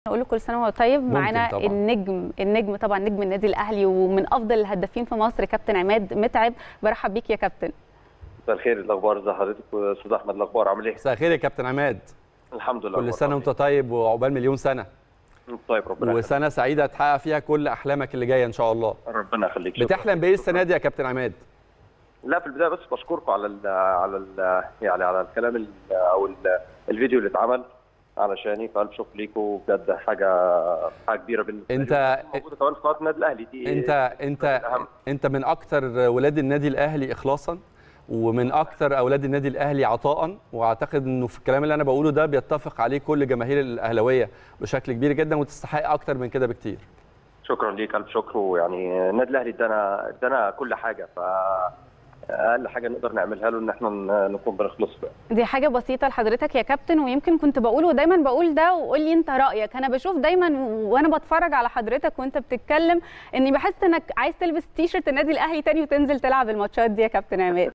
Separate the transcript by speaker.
Speaker 1: نقول له كل سنه وهو طيب
Speaker 2: ممكن
Speaker 1: معانا
Speaker 2: طبعاً.
Speaker 1: النجم النجم طبعا نجم النادي الاهلي ومن افضل الهدافين في مصر كابتن عماد متعب برحب بيك يا كابتن
Speaker 3: مساء الخير الاخبار ازي حضرتك استاذ احمد الاخبار عامل ايه؟
Speaker 2: مساء الخير يا كابتن عماد
Speaker 3: الحمد لله
Speaker 2: كل
Speaker 3: أخبار
Speaker 2: سنه وانت طيب وعقبال مليون سنه
Speaker 3: عامل إيه؟ طيب ربنا يخليك
Speaker 2: وسنه سعيده تحقق فيها كل احلامك اللي جايه ان شاء الله
Speaker 3: ربنا يخليك شكراً.
Speaker 2: بتحلم بايه السنه دي يا كابتن عماد
Speaker 3: لا في البدايه بس بشكركم على ال على ال يعني على الكلام ال او ال الفيديو اللي اتعمل علشاني فالف شكر ليكم بجد حاجه حاجه كبيره بالنسبه
Speaker 2: أنت-
Speaker 3: لي موجوده كمان في قناه النادي الاهلي دي
Speaker 2: انت انت
Speaker 3: الأهم.
Speaker 2: انت من اكتر ولاد النادي الاهلي اخلاصا ومن اكتر اولاد النادي الاهلي عطاء واعتقد انه في الكلام اللي انا بقوله ده بيتفق عليه كل جماهير الاهلاويه بشكل كبير جدا وتستحق اكتر من كده بكتير
Speaker 3: شكرا ليك الف شكر ويعني النادي الاهلي ادانا ادانا كل حاجه ف اقل حاجه نقدر نعملها له ان احنا ن- نكون بنخلص بقى.
Speaker 1: دي حاجه بسيطه لحضرتك يا كابتن ويمكن كنت بقوله ودايما بقول ده وقول لي انت رايك انا بشوف دايما وانا بتفرج على حضرتك وانت بتتكلم اني بحس انك عايز تلبس تيشرت النادي الاهلي تاني وتنزل تلعب الماتشات دي يا كابتن عماد